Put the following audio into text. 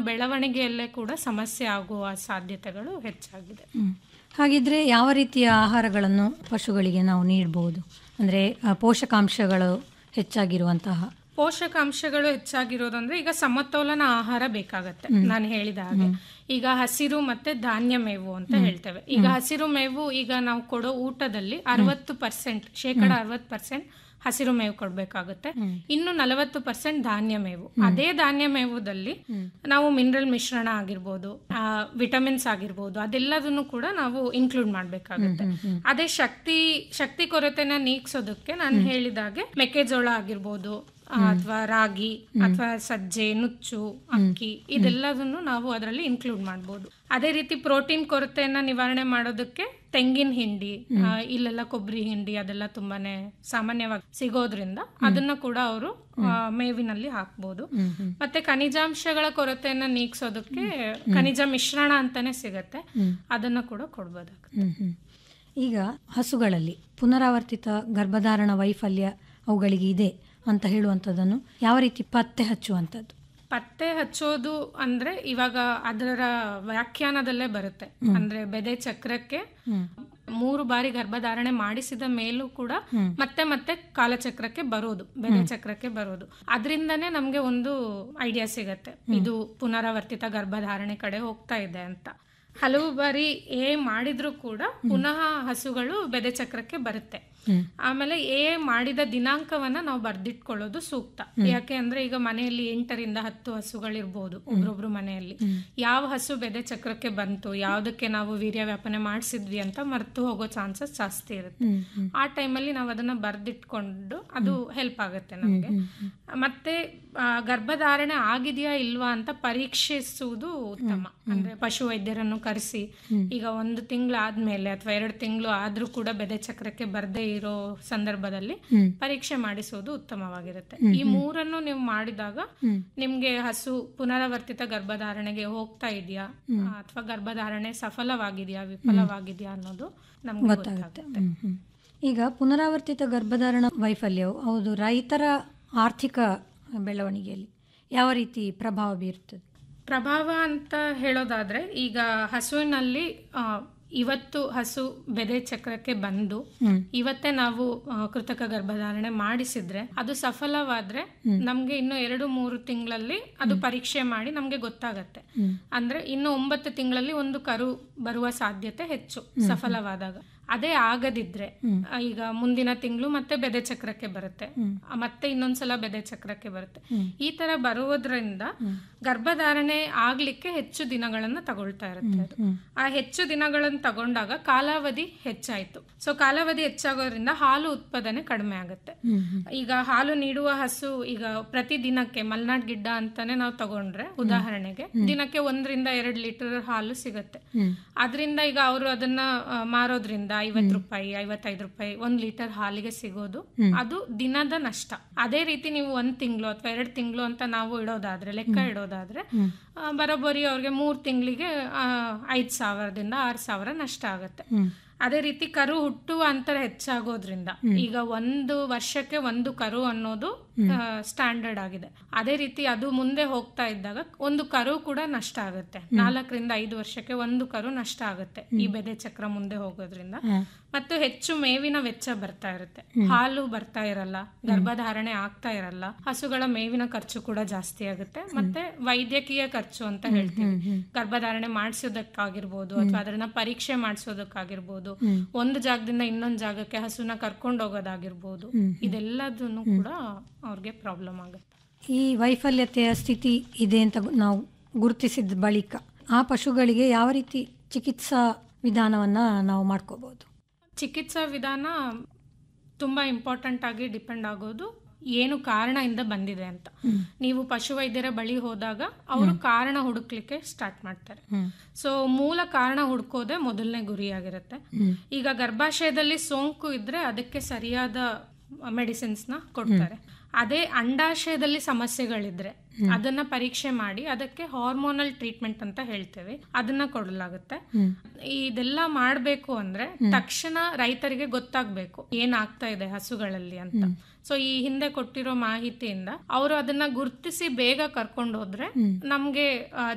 ಬೆಳವಣಿಗೆಯಲ್ಲೇ ಕೂಡ ಸಮಸ್ಯೆ ಆಗುವ ಸಾಧ್ಯತೆಗಳು ಹೆಚ್ಚಾಗಿದೆ ಹ್ಮ್. ಹಾಗಿದ್ರೆ ಯಾವ ರೀತಿಯ ಆಹಾರಗಳನ್ನು ಪಶುಗಳಿಗೆ ನಾವು ನೀಡಬಹುದು ಅಂದರೆ ಪೋಷಕಾಂಶಗಳು ಹೆಚ್ಚಾಗಿರುವಂತಹ ಪೋಷಕಾಂಶಗಳು ಹೆಚ್ಚಾಗಿರೋದಂದ್ರೆ ಈಗ ಸಮತೋಲನ ಆಹಾರ ಬೇಕಾಗತ್ತೆ ನಾನು ಹೇಳಿದ ಹಾಗೆ ಈಗ ಹಸಿರು ಮತ್ತೆ ಧಾನ್ಯ ಮೇವು ಅಂತ ಹೇಳ್ತೇವೆ ಈಗ ಹಸಿರು ಮೇವು ಈಗ ನಾವು ಕೊಡೋ ಊಟದಲ್ಲಿ ಅರವತ್ತು ಪರ್ಸೆಂಟ್ ಶೇಕಡ ಅರವತ್ತು ಪರ್ಸೆಂಟ್ ಹಸಿರು ಮೇವು ಕೊಡ್ಬೇಕಾಗುತ್ತೆ ಇನ್ನು ನಲವತ್ತು ಪರ್ಸೆಂಟ್ ಧಾನ್ಯ ಮೇವು ಅದೇ ಧಾನ್ಯ ಮೇವುದಲ್ಲಿ ನಾವು ಮಿನರಲ್ ಮಿಶ್ರಣ ಆಗಿರ್ಬೋದು ವಿಟಮಿನ್ಸ್ ಆಗಿರ್ಬೋದು ಅದೆಲ್ಲದನ್ನು ಕೂಡ ನಾವು ಇನ್ಕ್ಲೂಡ್ ಮಾಡ್ಬೇಕಾಗುತ್ತೆ ಅದೇ ಶಕ್ತಿ ಶಕ್ತಿ ಕೊರತೆನ ನೀಗ್ಸೋದಕ್ಕೆ ನಾನು ಹೇಳಿದಾಗೆ ಮೆಕ್ಕೆಜೋಳ ಆಗಿರ್ಬೋದು ಅಥವಾ ರಾಗಿ ಅಥವಾ ಸಜ್ಜೆ ನುಚ್ಚು ಅಕ್ಕಿ ಇದೆಲ್ಲದನ್ನು ನಾವು ಅದರಲ್ಲಿ ಇನ್ಕ್ಲೂಡ್ ಮಾಡ್ಬೋದು ಅದೇ ರೀತಿ ಪ್ರೋಟೀನ್ ಕೊರತೆಯನ್ನ ನಿವಾರಣೆ ಮಾಡೋದಕ್ಕೆ ತೆಂಗಿನ ಹಿಂಡಿ ಆ, ಇಲ್ಲೆಲ್ಲ ಕೊಬ್ಬರಿ ಹಿಂಡಿ ಅದೆಲ್ಲ ತುಂಬಾನೇ ಸಾಮಾನ್ಯವಾಗಿ ಸಿಗೋದ್ರಿಂದ ಅದನ್ನ ಕೂಡ ಅವರು ಮೇವಿನಲ್ಲಿ ಹಾಕ್ಬೋದು ಮತ್ತೆ ಖನಿಜಾಂಶಗಳ ಕೊರತೆಯನ್ನ ನೀಗ್ಸೋದಕ್ಕೆ ಖನಿಜ ಮಿಶ್ರಣ ಅಂತಾನೆ ಸಿಗತ್ತೆ ಅದನ್ನ ಕೂಡ ಕೊಡ್ಬೋದಾಗುತ್ತೆ ಹ್ಮ್, ಹ್ಮ್. ಈಗ ಹಸುಗಳಲ್ಲಿ ಪುನರಾವರ್ತಿತ ಗರ್ಭಧಾರಣ ವೈಫಲ್ಯ ಅವುಗಳಿಗೆ ಇದೆ ಅಂತ ಹೇಳುವಂಥದ್ದನ್ನು ಯಾವ ರೀತಿ ಪತ್ತೆ ಹಚ್ಚುವಂಥದ್ದು ಪತ್ತೆ ಹಚ್ಚೋದು ಅಂದ್ರೆ ಇವಾಗ ಅದರ ವ್ಯಾಖ್ಯಾನದಲ್ಲೇ ಬರುತ್ತೆ ಅಂದ್ರೆ ಬೆದೆ ಚಕ್ರಕ್ಕೆ ಮೂರು ಬಾರಿ ಗರ್ಭಧಾರಣೆ ಮಾಡಿಸಿದ ಮೇಲೂ ಕೂಡ ಮತ್ತೆ ಮತ್ತೆ ಕಾಲಚಕ್ರಕ್ಕೆ ಬರೋದು ಬೆದೆ ಚಕ್ರಕ್ಕೆ ಬರೋದು ಅದರಿಂದನೇ ನಮ್ಗೆ ಒಂದು ಐಡಿಯಾ ಸಿಗತ್ತೆ ಇದು ಪುನರಾವರ್ತಿತ ಗರ್ಭಧಾರಣೆ ಕಡೆ ಹೋಗ್ತಾ ಇದೆ ಅಂತ ಹಲವು ಬಾರಿ ಏ ಮಾಡಿದ್ರು ಕೂಡ ಪುನಃ ಹಸುಗಳು ಬೆದೆ ಚಕ್ರಕ್ಕೆ ಬರುತ್ತೆ ಆಮೇಲೆ ಎ ಮಾಡಿದ ದಿನಾಂಕವನ್ನ ನಾವು ಬರ್ದಿಟ್ಕೊಳ್ಳೋದು ಸೂಕ್ತ ಯಾಕೆ ಅಂದ್ರೆ ಈಗ ಮನೆಯಲ್ಲಿ ಎಂಟರಿಂದ ಹತ್ತು ಹಸುಗಳಿರ್ಬೋದು ಒಬ್ರೊಬ್ರು ಮನೆಯಲ್ಲಿ ಯಾವ ಹಸು ಬೆದೆ ಚಕ್ರಕ್ಕೆ ಬಂತು ಯಾವ್ದಕ್ಕೆ ನಾವು ವೀರ್ಯ ವ್ಯಾಪನೆ ಮಾಡಿಸಿದ್ವಿ ಅಂತ ಮರ್ತು ಹೋಗೋ ಚಾನ್ಸಸ್ ಜಾಸ್ತಿ ಇರುತ್ತೆ ಆ ಟೈಮಲ್ಲಿ ನಾವು ಅದನ್ನ ಬರ್ದಿಟ್ಕೊಂಡು ಅದು ಹೆಲ್ಪ್ ಆಗುತ್ತೆ ನಮ್ಗೆ ಮತ್ತೆ ಆ, ಗರ್ಭಧಾರಣೆ ಆಗಿದೆಯಾ ಇಲ್ವಾ ಅಂತ ಪರೀಕ್ಷಿಸುವುದು ಉತ್ತಮ ಅಂದ್ರೆ ಪಶು ವೈದ್ಯರನ್ನು ಕರೆಸಿ ಈಗ ಒಂದು ತಿಂಗಳಾದ್ಮೇಲೆ ಅಥವಾ ಎರಡು ತಿಂಗಳು ಆದ್ರೂ ಕೂಡ ಬೆದೆ ಚಕ್ರಕ್ಕೆ ಬರ್ದೇ ಇರೋ ಸಂದರ್ಭದಲ್ಲಿ ಪರೀಕ್ಷೆ ಮಾಡಿಸುವುದು ಉತ್ತಮವಾಗಿರುತ್ತೆ ಈ ಮೂರನ್ನು ನೀವು ಮಾಡಿದಾಗ ನಿಮ್ಗೆ ಹಸು ಪುನರಾವರ್ತಿತ ಗರ್ಭಧಾರಣೆಗೆ ಹೋಗ್ತಾ ಇದೆಯಾ ಅಥವಾ ಗರ್ಭಧಾರಣೆ ಸಫಲವಾಗಿದೆಯಾ ವಿಫಲವಾಗಿದೆಯಾ ಅನ್ನೋದು ನಮ್ಗೆ ಗೊತ್ತಾಗುತ್ತೆ ಹ್ಮ್, ಹ್ಮ್. ಈಗ ಪುನರಾವರ್ತಿತ ಗರ್ಭಧಾರಣ ವೈಫಲ್ಯವು ಹೌದು ರೈತರ ಆರ್ಥಿಕ ಬೆಳವಣಿಗೆಯಲ್ಲಿ ಯಾವ ರೀತಿ ಪ್ರಭಾವ ಬೀರುತ್ತದೆ ಪ್ರಭಾವ ಅಂತ ಹೇಳೋದಾದ್ರೆ ಈಗ ಹಸುವಿನಲ್ಲಿ ಆ, ಇವತ್ತು ಹಸು ಬೆದೆ ಚಕ್ರಕ್ಕೆ ಬಂದು ಇವತ್ತೇ ನಾವು ಆ, ಕೃತಕ ಗರ್ಭಧಾರಣೆ ಮಾಡಿಸಿದ್ರೆ ಅದು ಸಫಲವಾದ್ರೆ ನಮ್ಗೆ ಇನ್ನು ಎರಡು ಮೂರು ತಿಂಗಳಲ್ಲಿ ಅದು ಪರೀಕ್ಷೆ ಮಾಡಿ ನಮ್ಗೆ ಗೊತ್ತಾಗತ್ತೆ ಅಂದ್ರೆ ಇನ್ನು ಒಂಬತ್ತು ತಿಂಗಳಲ್ಲಿ ಒಂದು ಕರು ಬರುವ ಸಾಧ್ಯತೆ ಹೆಚ್ಚು ಸಫಲವಾದಾಗ ಅದೇ ಆಗದಿದ್ರೆ ಆ, ಈಗ ಮುಂದಿನ ತಿಂಗಳು ಮತ್ತೆ ಬೆದೆ ಚಕ್ರಕ್ಕೆ ಬರುತ್ತೆ ಆ, ಮತ್ತೆ ಇನ್ನೊಂದ್ಸಲ ಬೆದೆ ಚಕ್ರಕ್ಕೆ ಬರುತ್ತೆ ಈ ತರ ಬರುವುದರಿಂದ ಗರ್ಭಧಾರಣೆ ಆಗ್ಲಿಕ್ಕೆ ಹೆಚ್ಚು ದಿನಗಳನ್ನ ತಗೊಳ್ತಾ ಇರುತ್ತೆ ಅದು ಆ ಹೆಚ್ಚು ದಿನಗಳನ್ನು ತಗೊಂಡಾಗ ಕಾಲಾವಧಿ ಹೆಚ್ಚಾಯ್ತು ಸೊ ಕಾಲಾವಧಿ ಹೆಚ್ಚಾಗೋದ್ರಿಂದ ಹಾಲು ಉತ್ಪಾದನೆ ಕಡಿಮೆ ಆಗುತ್ತೆ ಈಗ ಹಾಲು ನೀಡುವ ಹಸು ಈಗ ಪ್ರತಿ ದಿನಕ್ಕೆ ಮಲ್ನಾಡ್ ಗಿಡ್ಡ ಅಂತಾನೆ ನಾವು ತಗೊಂಡ್ರೆ ಉದಾಹರಣೆಗೆ ದಿನಕ್ಕೆ ಒಂದರಿಂದ ಎರಡು ಲೀಟರ್ ಹಾಲು ಸಿಗತ್ತೆ ಅದರಿಂದ ಈಗ ಅವರು ಅದನ್ನ ಆ, ಮಾರೋದ್ರಿಂದ ಐವತ್ತು ರೂಪಾಯಿ ಐವತ್ತೈದು ರೂಪಾಯಿ ಒಂದ್ ಲೀಟರ್ ಹಾಲಿಗೆ ಸಿಗೋದು ಅದು ದಿನದ ನಷ್ಟ ಅದೇ ರೀತಿ ನೀವು ಒಂದ್ ತಿಂಗಳು ಅಥವಾ ಎರಡು ತಿಂಗಳು ಅಂತ ನಾವು ಇಡೋದಾದ್ರೆ ಲೆಕ್ಕ ಇಡೋದಾದ್ರೆ ಆ, ಬರೋಬ್ಬರಿ ಅವ್ರಿಗೆ ಮೂರ್ ತಿಂಗಳಿಗೆ ಐದ್ ಸಾವಿರದಿಂದ ಆರ್ ಸಾವಿರ ನಷ್ಟ ಆಗುತ್ತೆ ಅದೇ ರೀತಿ ಕರು ಹುಟ್ಟುವ ಅಂತರ ಹೆಚ್ಚಾಗೋದ್ರಿಂದ ಈಗ ಒಂದು ವರ್ಷಕ್ಕೆ ಒಂದು ಕರು ಅನ್ನೋದು ಸ್ಟ್ಯಾಂಡರ್ಡ್ ಆಗಿದೆ ಅದೇ ರೀತಿ ಅದು ಮುಂದೆ ಹೋಗ್ತಾ ಇದ್ದಾಗ ಒಂದು ಕರು ಕೂಡ ನಷ್ಟ ಆಗುತ್ತೆ ನಾಲ್ಕರಿಂದ ಐದು ವರ್ಷಕ್ಕೆ ಒಂದು ಕರು ನಷ್ಟ ಆಗುತ್ತೆ ಈ ಬೆದೆ ಚಕ್ರ ಮುಂದೆ ಹೋಗೋದ್ರಿಂದ ಮತ್ತು ಹೆಚ್ಚು ಮೇವಿನ ವೆಚ್ಚ ಬರ್ತಾ ಇರುತ್ತೆ ಹಾಲು ಬರ್ತಾ ಇರಲ್ಲ ಗರ್ಭಧಾರಣೆ ಆಗ್ತಾ ಇರಲ್ಲ ಹಸುಗಳ ಮೇವಿನ ಖರ್ಚು ಕೂಡ ಜಾಸ್ತಿ ಆಗುತ್ತೆ ಮತ್ತೆ ವೈದ್ಯಕೀಯ ಖರ್ಚು ಅಂತ ಹೇಳ್ತೀವಿ ಗರ್ಭಧಾರಣೆ ಮಾಡಿಸೋದಕ್ಕಾಗಿರ್ಬೋದು ಅಥವಾ ಅದನ್ನ ಪರೀಕ್ಷೆ ಮಾಡಿಸೋದಕ್ಕಾಗಿರ್ಬೋದು ಒಂದು ಜಾಗದಿಂದ ಇನ್ನೊಂದು ಜಾಗಕ್ಕೆ ಹಸುನ ಕರ್ಕೊಂಡು ಹೋಗೋದಾಗಿರ್ಬೋದು ಇದೆಲ್ಲದನ್ನು ಕೂಡ ಅವ್ರಿಗೆ ಪ್ರಾಬ್ಲಮ್ ಆಗುತ್ತೆ ಈ ವೈಫಲ್ಯತೆಯ ಸ್ಥಿತಿ ಇದೆ ಅಂತ ಗು- ನಾವು ಗುರುತಿಸಿದ ಬಳಿಕ ಆ ಪಶುಗಳಿಗೆ ಯಾವ ರೀತಿ ಚಿಕಿತ್ಸಾ ವಿಧಾನವನ್ನು ನಾವು ಮಾಡ್ಕೋಬಹುದು ಚಿಕಿತ್ಸಾ ವಿಧಾನ ತುಂಬಾ ಇಂಪಾರ್ಟೆಂಟ್ ಆಗಿ ಡಿಪೆಂಡ್ ಆಗೋದು ಏನು ಕಾರಣದಿಂದ ಬಂದಿದೆ ಅಂತ ನೀವು ಪಶುವೈದ್ಯರ ಬಳಿ ಹೋದಾಗ ಅವರು ಕಾರಣ ಹುಡುಕ್ಲಿಕ್ಕೆ ಸ್ಟಾರ್ಟ್ ಮಾಡ್ತಾರೆ ಸೊ ಮೂಲ ಕಾರಣ ಹುಡ್ಕೋದೇ ಮೊದಲನೇ ಗುರಿಯಾಗಿರುತ್ತೆ ಈಗ ಗರ್ಭಾಶಯದಲ್ಲಿ ಸೋಂಕು ಇದ್ರೆ ಅದಕ್ಕೆ ಸರಿಯಾದ ಮೆಡಿಸಿನ್ಸ್ ನ ಕೊಡ್ತಾರೆ ಅದೇ ಅಂಡಾಶಯದಲ್ಲಿ ಸಮಸ್ಯೆಗಳಿದ್ರೆ ಅದನ್ನ ಪರೀಕ್ಷೆ ಮಾಡಿ ಅದಕ್ಕೆ ಹಾರ್ಮೋನಲ್ ಟ್ರೀಟ್ಮೆಂಟ್ ಅಂತ ಹೇಳ್ತೇವೆ ಅದನ್ನ ಕೊಡಲಾಗುತ್ತೆ ಇದೆಲ್ಲ ಮಾಡ್ಬೇಕು ಅಂದ್ರೆ ತಕ್ಷಣ ರೈತರಿಗೆ ಗೊತ್ತಾಗ್ಬೇಕು ಏನಾಗ್ತಾ ಇದೆ ಹಸುಗಳಲ್ಲಿ ಅಂತ ಸೊ ಈ ಹಿಂದೆ ಕೊಟ್ಟಿರೋ ಮಾಹಿತಿಯಿಂದ ಅವರು ಅದನ್ನ ಗುರ್ತಿಸಿ ಬೇಗ ಕರ್ಕೊಂಡು ಹೋದ್ರೆ ನಮ್ಗೆ ಆ,